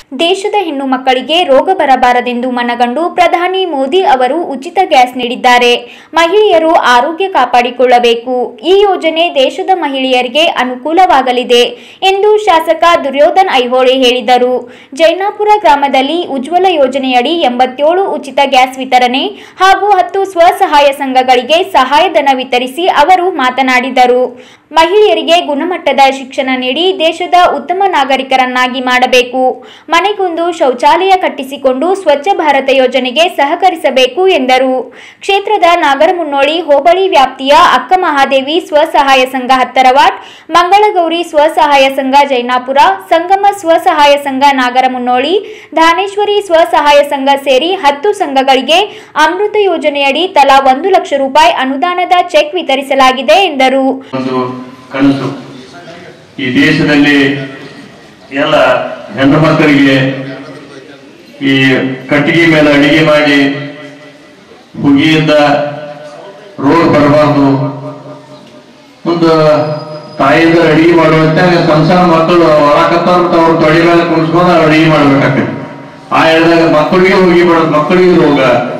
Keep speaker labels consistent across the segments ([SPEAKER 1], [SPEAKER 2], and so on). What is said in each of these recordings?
[SPEAKER 1] ದೇಶದ ಹೆಣ್ಣು ಮಕ್ಕಳಿಗೆ ರೋಗ ಬರಬಾರದೆಂದು ಮನಗಂಡು ಪ್ರಧಾನಿ ಮೋದಿ ಅವರು ಉಚಿತ ಗ್ಯಾಸ್ ನೀಡಿದ್ದಾರೆ ಮಹಿಳೆಯರು ಆರೋಗ್ಯ ಕಾಪಾಡಿಕೊಳ್ಳಬೇಕು ಈ ಯೋಜನೆ ದೇಶದ ಮಹಿಳೆಯರಿಗೆ ಅನುಕೂಲವಾಗಲಿದೆ ಎಂದು ಶಾಸಕ ದುರ್ಯೋಧನ್ ಐಹೊಳೆ ಹೇಳಿದರು ಜೈನಾಪುರ ಗ್ರಾಮದಲ್ಲಿ ಉಜ್ವಲ ಯೋಜನೆಯಡಿ ಎಂಬತ್ತೇಳು ಉಚಿತ ಗ್ಯಾಸ್ ವಿತರಣೆ ಹಾಗೂ ಹತ್ತು ಸ್ವಸಹಾಯ ಸಂಘಗಳಿಗೆ ಸಹಾಯಧನ ವಿತರಿಸಿ ಅವರು ಮಾತನಾಡಿದರು ಮಹಿಳೆಯರಿಗೆ ಗುಣಮಟ್ಟದ ಶಿಕ್ಷಣ ನೀಡಿ ದೇಶದ ಉತ್ತಮ ನಾಗರಿಕರನ್ನಾಗಿ ಮಾಡಬೇಕು ಮನೆಗೊಂದು ಶೌಚಾಲಯ ಕಟ್ಟಿಸಿಕೊಂಡು ಸ್ವಚ್ಛ ಭಾರತ ಯೋಜನೆಗೆ ಸಹಕರಿಸಬೇಕು ಎಂದರು ಕ್ಷೇತ್ರದ ನಾಗರಮುನ್ನೋಳಿ ಹೋಬಳಿ ವ್ಯಾಪ್ತಿಯ ಅಕ್ಕ ಮಹಾದೇವಿ ಸ್ವಸಹಾಯ ಸಂಘ ಹತ್ತರವಾಟ್ ಮಂಗಳಗೌರಿ ಸ್ವಸಹಾಯ ಸಂಘ ಜೈನಾಪುರ ಸಂಗಮ ಸ್ವಸಹಾಯ ಸಂಘ ನಾಗರಮುನ್ನೋಳಿ ಧಾನೇಶ್ವರಿ ಸ್ವಸಹಾಯ ಸಂಘ ಸೇರಿ ಹತ್ತು ಸಂಘಗಳಿಗೆ ಅಮೃತ ಯೋಜನೆಯಡಿ ತಲಾ ಒಂದು ಲಕ್ಷ ರೂಪಾಯಿ ಅನುದಾನದ ಚೆಕ್ ವಿತರಿಸಲಾಗಿದೆ ಎಂದರು
[SPEAKER 2] ಒಂದು ಕನಸು ಈ ದೇಶದಲ್ಲಿ ಎಲ್ಲ ಹೆಣ್ಣು ಮಕ್ಕಳಿಗೆ ಈ ಕಟ್ಟಿಗೆ ಮೇಲೆ ಅಡಿಗೆ ಮಾಡಿ ಹುಗಿಯಿಂದ ರೋಗ ಬರಬಾರ್ದು ಒಂದು ತಾಯಿಯಿಂದ ಅಡಿಗೆ ಮಾಡುವಂತೆ ಸಣ್ಣ ಸಣ್ಣ ಮಕ್ಕಳು ಹೊರಕತ್ತಾರ ಅವ್ರ ತೊಡೆ ಮೇಲೆ ಕುಣಿಸ್ಕೊಂಡು ಅಡಿಗೆ ಮಾಡ್ಬೇಕಾಗ್ತದೆ ಆ ಹೇಳಿದಾಗ ಮಕ್ಕಳಿಗೆ ಹೋಗಿ ಬರೋದು ಮಕ್ಕಳಿಗೆ ರೋಗ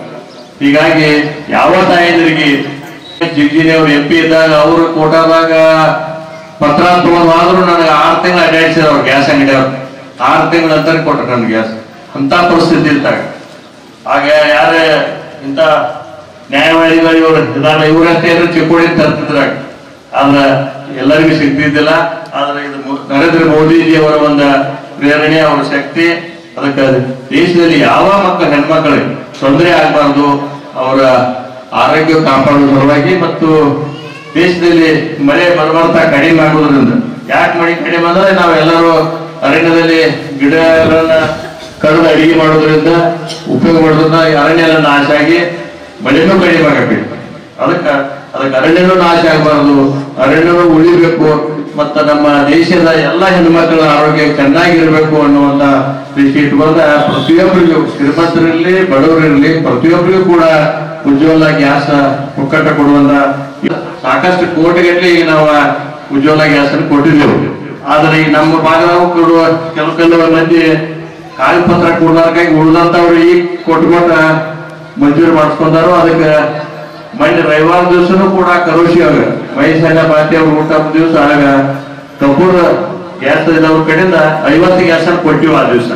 [SPEAKER 2] ಹೀಗಾಗಿ ಯಾವ ತಾಯಂದ್ರಿಗೆ ಜಿಗ್ಜಿನಿ ಅವ್ರು ಎಂ ಪಿ ಇದ್ದಾಗ ಅವರು ಕೋಟಾದಾಗ ಪತ್ರ ತಗೊಂಡ್ ಆದ್ರೂ ನನಗೆ ಆರು ತಿಂಗಳು ಅಡ್ಡಾಡಿಸಿದ್ರು ಅವ್ರು ಗ್ಯಾಸ್ ಅಂಗಡಿ ಅವ್ರು ಆರು ತಿಂಗಳ ನಂತರ ಕೊಟ್ರು ನನ್ಗೆ ಗ್ಯಾಸ್ ಅಂತ ಪರಿಸ್ಥಿತಿ ಇದ್ದಾಗ ಆಗ ಯಾರೇ ಇಂಥ ನ್ಯಾಯವಾದಿಗಳು ಇವರು ಇದಾರ ಇವರಷ್ಟೇ ಇದ್ರು ಚಿಕ್ಕೋಡಿ ತರ್ತಿದ್ರಾಗ ಆದ್ರೆ ಎಲ್ಲರಿಗೂ ಸಿಗ್ತಿದ್ದಿಲ್ಲ ಆದ್ರೆ ಇದು ಮೊ- ನರೇಂದ್ರ ಮೋದಿಜಿ ಅವರ ಒಂದು ಪ್ರೇರಣೆ ಅವರ ಶಕ್ತಿ ಅದಕ್ಕೆ ದೇಶದಲ್ಲಿ ಯಾವ ಮಕ್ಕಳು ಹೆಣ್ಮಕ್ಳಿಗೆ ತೊಂದರೆ ಆಗಬಾರ್ದು ಅವರ ಆರೋಗ್ಯ ಕಾಪಾಡುವ ಸಲುವಾಗಿ ಮತ್ತು ದೇಶದಲ್ಲಿ ಮಳೆ ಬರಬರ್ತಾ ಕಡಿಮೆ ಆಗೋದ್ರಿಂದ ಯಾಕೆ ಮಳೆ ಕಡಿಮೆ ಅಂದ್ರೆ ನಾವೆಲ್ಲರೂ ಅರಣ್ಯದಲ್ಲಿ ಗಿಡಗಳನ್ನ ಕಡಿದು ಅಡಿಗೆ ಮಾಡೋದ್ರಿಂದ ಉಪಯೋಗ ಮಾಡೋದ್ರಿಂದ ಈ ಅರಣ್ಯ ಎಲ್ಲ ನಾಶ ಆಗಿ ಮಳೆನೂ ಕಡಿಮೆ ಆಗಬೇಕು ಅದಕ್ಕ ಅದಕ್ಕೆ ಅರಣ್ಯನೂ ನಾಶ ಆಗಬಾರ್ದು ಅರಣ್ಯನೂ ಉಳಿಬೇಕು ಮತ್ತ ನಮ್ಮ ದೇಶದ ಎಲ್ಲ ಹೆಣ್ಮಕ್ಳ ಆರೋಗ್ಯ ಚೆನ್ನಾಗಿರ್ಬೇಕು ಅನ್ನುವಂತ ದೃಷ್ಟಿ ಇಟ್ಕೊಂಡ ಪ್ರತಿಯೊಬ್ಬರಿಗೂ ಶ್ರೀಮಂತರಿರ್ಲಿ ಬಡವರಿರ್ಲಿ ಪ್ರತಿಯೊಬ್ಬರಿಗೂ ಕೂಡ ಉಜ್ವಲ ಗ್ಯಾಸ್ ಒಕ್ಕಟ್ಟ ಕೊಡುವಂತ ಸಾಕಷ್ಟು ಕೋಟಿಗಟ್ಟಲೆ ಈಗ ನಾವು ಉಜ್ವಲ ಗ್ಯಾಸ್ ಅನ್ನು ಕೊಟ್ಟಿದ್ದೆವು ಆದ್ರೆ ಈ ನಮ್ಮ ಭಾಗದಾಗ ಕೊಡುವ ಕೆಲವು ಕೆಲವು ಮಂದಿ ಕಾಗದ ಪತ್ರ ಕೊಡ್ಲಾರ್ಕಾಗಿ ಉಳಿದಂತವ್ರು ಈಗ ಕೊಟ್ಕೊಂಡ ಮಂಜೂರು ಮಾಡಿಸ್ಕೊಂಡಾರು ಅದಕ್ಕೆ ಮೊನ್ನೆ ರವಿವಾರ ದಿವಸನೂ ಕೂಡ ಕರೋಶಿ ಆಗ ವಯಸ್ಸನ್ನ ಪಾರ್ಟಿ ಅವ್ರು ಊಟ ದಿವಸ ಆಗ ಕಪೂರ್ ಗ್ಯಾಸ್ ಇದ್ದವ್ರ ಕಡೆಯಿಂದ ಐವತ್ತು ಗ್ಯಾಸ್ ಅನ್ನು ಕೊಟ್ಟಿವಿ ಆ ದಿವಸ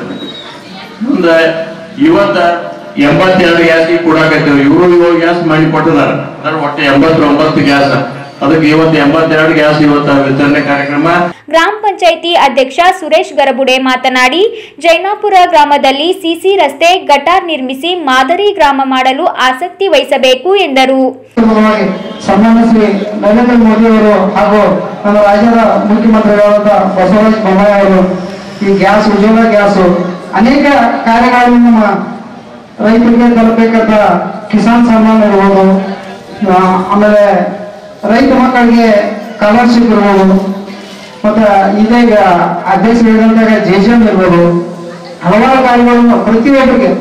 [SPEAKER 2] ಮುಂದೆ ಇವತ್ತ ಎಂಬತ್ತೆರಡು ಗ್ಯಾಸ್ ಕೊಡಾಕತ್ತೇವೆ ಇವರು ಇವಾಗ ಗ್ಯಾಸ್ ಮಾಡಿ ಕೊಟ್ಟಿದ್ದಾರೆ ಅಂದ್ರೆ ಒಟ್ಟು ಎಂಬತ್ತೊಂಬತ್ತು ಗ್ಯಾಸ್ ಅದಕ್ಕೆ ಇವತ್ತು ಎಂಬತ್ತೆರಡು ಗ್ಯಾಸ್ ಇವತ್ತ ವಿತರಣೆ ಕಾರ್ಯಕ್ರಮ
[SPEAKER 1] ಗ್ರಾಮ ಪಂಚಾಯಿತಿ ಅಧ್ಯಕ್ಷ ಸುರೇಶ್ ಗರಬುಡೆ ಮಾತನಾಡಿ ಜೈನಾಪುರ ಗ್ರಾಮದಲ್ಲಿ ಸಿಸಿ ರಸ್ತೆ ಗಟಾರ್ ನಿರ್ಮಿಸಿ ಮಾದರಿ ಗ್ರಾಮ ಮಾಡಲು ಆಸಕ್ತಿ ವಹಿಸಬೇಕು ಎಂದರು
[SPEAKER 3] ಪೂರ್ವಕವಾಗಿ ಸನ್ಮಾನ್ಯ ಶ್ರೀ ನರೇಂದ್ರ ಮೋದಿ ಅವರು ಹಾಗೂ ನಮ್ಮ ರಾಜ್ಯದ ಮುಖ್ಯಮಂತ್ರಿಗಳಾದ ಬಸವರಾಜ ಬೊಮ್ಮಾಯಿ ಅವರು ಈ ಗ್ಯಾಸ್ ಉಜ್ವಲ ಗ್ಯಾಸು ಅನೇಕ ಕಾರ್ಯಗಳನ್ನು ನಮ್ಮ ರೈತರಿಗೆ ತಲುಪಬೇಕಂತ ಕಿಸಾನ್ ಸನ್ಮಾನ್ ಇರ್ಬೋದು ಆ, ಆಮೇಲೆ ರೈತ ಮಕ್ಕಳಿಗೆ ಸ್ಕಾಲರ್ಶಿಪ್ ಇರ್ಬೋದು ಮತ್ತೆ ಇದೀಗ ಅಧ್ಯಕ್ಷ ಹೇಳಿದಂತಾಗ ಜೆ ಜೆ ಎಂ ಇರ್ಬೋದು ಹಲವಾರು ಕಾರ್ಯಗಳನ್ನು ಪ್ರತಿಯೊಬ್ಬರಿಗೆ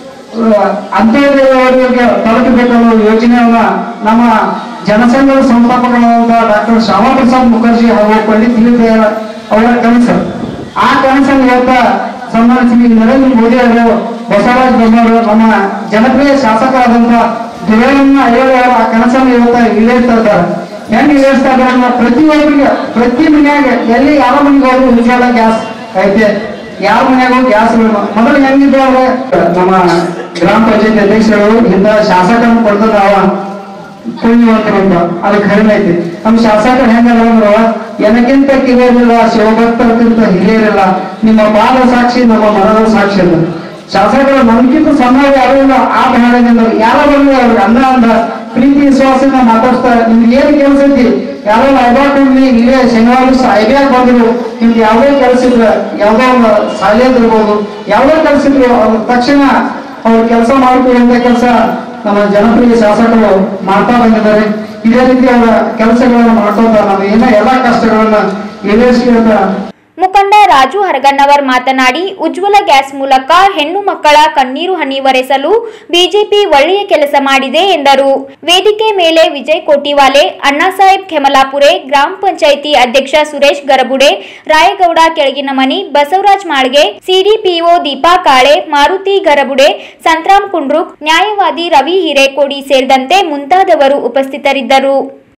[SPEAKER 3] ಅಂತ್ಯೋದಯವರಿಗೆ ತಲುಪಬೇಕನ್ನೋ ಯೋಜನೆಯನ್ನ ನಮ್ಮ ಜನಸಂಘದ ಸಂಸ್ಥಾಪಕರಾದ ಡಾಕ್ಟರ್ ಶ್ಯಾಮಾ ಪ್ರಸಾದ್ ಮುಖರ್ಜಿ ಹಾಗೂ ಪಂಡಿತ್ ದೀನದಯಾಳ್ ಅವರ ಕನಸು ಆ ಕನಸನ್ನು ಇವತ್ತ ಸನ್ಮಾನ ಶ್ರೀ ನರೇಂದ್ರ ಮೋದಿ ಅವರು ಬಸವರಾಜ ಬೊಮ್ಮಾಯಿ ನಮ್ಮ ಜನಪ್ರಿಯ ಶಾಸಕರಾದಂತ ದುರ್ಯೋಧನ ಅಯ್ಯರ್ ಅವರು ಆ ಕನಸನ್ನು ಇವತ್ತ ಈಡೇರಿಸ್ತಾ ಇದ್ದಾರೆ ಹೆಂಗ್ ಈಡೇರಿಸ್ತಾ ಇದ್ದಾರೆ ಅಂದ್ರೆ ಪ್ರತಿಯೊಬ್ಬರಿಗೆ ಪ್ರತಿ ಮನ್ಯಾಗ ಎಲ್ಲಿ ಯಾವ ಮನೆಗೆ ಹೋದ್ರು ಉಜ್ವಲ ಗ್ಯಾಸ್ ಐತೆ ಯಾವ ಮನೆಯಾಗೂ ಗ್ಯಾಸ್ ಮೊದಲು ಹೆಂಗಿದ್ರು ಅಂದ್ರೆ ನಮ್ಮ ಗ್ರಾಮ ಪಂಚಾಯತ್ ಅಧ್ಯಕ್ಷರು ಇಂಥ ಶಾಸಕರನ್ನು ಕೊಡ್ತದ ಅವ ಪುಣ್ಯವಂತರು ಅಂತ ಅದು ಕಡಿಮೆ ಐತಿ ನಮ್ಮ ಶಾಸಕರು ಹೆಂಗಲ್ಲ ಅಂದ್ರ ಎನಕ್ಕಿಂತ ಕಿರಿಯರಿಲ್ಲ ಶಿವಭಕ್ತರಿಗಿಂತ ಹಿರಿಯರಿಲ್ಲ ನಿಮ್ಮ ಪಾದ ಸಾಕ್ಷಿ ನಮ್ಮ ಮರದ ಸಾಕ್ಷಿ ಅಂತ ಶಾಸಕರು ನಮ್ಗಿಂತ ಸಮಾಜ ಯಾರು ಇಲ್ಲ ಆ ಭಾಗದಿಂದ ಯಾರ ಬಂದ್ರೆ ಅವ್ರಿಗೆ ಅನ್ನ ಅಂದ ಪ್ರೀತಿ ವಿಶ್ವಾಸದಿಂದ ಮಾತಾಡ್ತಾ ನಿಮ್ಗೆ ಏನ್ ಕೆಲಸ ಐತಿ ಯಾರೋ ಐಬಾಕ್ ಹೋಗ್ಲಿ ಇಲ್ಲೇ ಶನಿವಾರ ದಿವಸ ಐಬ್ಯಾಕ್ ಬಂದ್ರು ನಿಮ್ಗೆ ಯಾವುದೇ ಕೆಲಸ ಇದ್ರೆ ಯಾವುದೋ ಒಂದು ಶಾಲೆಯದ್ ಇರ್ಬೋದು ಯಾವುದೇ ಕೆಲಸ ಇದ್ರು ಅವ್ರ ತಕ್ಷಣ ಅವ್ರು ಕೆಲಸ ಮಾಡ್ಕೊಳ್ಳುವಂತ ಕೆಲಸ ನಮ್ಮ ಜನಪ್ರಿಯ ಶಾಸಕರು ಮಾಡ್ತಾ ಬಂದಿದ್ದಾರೆ ಇದೇ ರೀತಿ ಅವರ ಕೆಲಸಗಳನ್ನ ಮಾಡ್ಕೊಂತ ನಾವು ಏನೋ ಎಲ್ಲಾ ಕಷ್ಟಗಳನ್ನ ಈಡೇರಿಸ್ಕೊಂತ
[SPEAKER 1] ಮುಖಂಡ ರಾಜು ಹರಗಣ್ಣವರ್ ಮಾತನಾಡಿ ಉಜ್ವಲ ಗ್ಯಾಸ್ ಮೂಲಕ ಹೆಣ್ಣು ಮಕ್ಕಳ ಕಣ್ಣೀರು ಹನಿ ಒರೆಸಲು ಬಿಜೆಪಿ ಒಳ್ಳೆಯ ಕೆಲಸ ಮಾಡಿದೆ ಎಂದರು ವೇದಿಕೆ ಮೇಲೆ ವಿಜಯ್ ಕೋಟಿವಾಲೆ ಅಣ್ಣಾಸಾಹೇಬ್ ಖೆಮಲಾಪುರೆ ಗ್ರಾಮ ಪಂಚಾಯಿತಿ ಅಧ್ಯಕ್ಷ ಸುರೇಶ್ ಗರಬುಡೆ ರಾಯಗೌಡ ಕೆಳಗಿನಮನಿ ಬಸವರಾಜ್ ಮಾಳ್ಗೆ ಸಿಡಿಪಿಒ ದೀಪಾ ಕಾಳೆ ಮಾರುತಿ ಗರಬುಡೆ ಸಂತ್ರಾಮ್ ಕುಂಡ್ರುಕ್ ನ್ಯಾಯವಾದಿ ರವಿ ಹಿರೇಕೋಡಿ ಸೇರಿದಂತೆ ಮುಂತಾದವರು ಉಪಸ್ಥಿತರಿದ್ದರು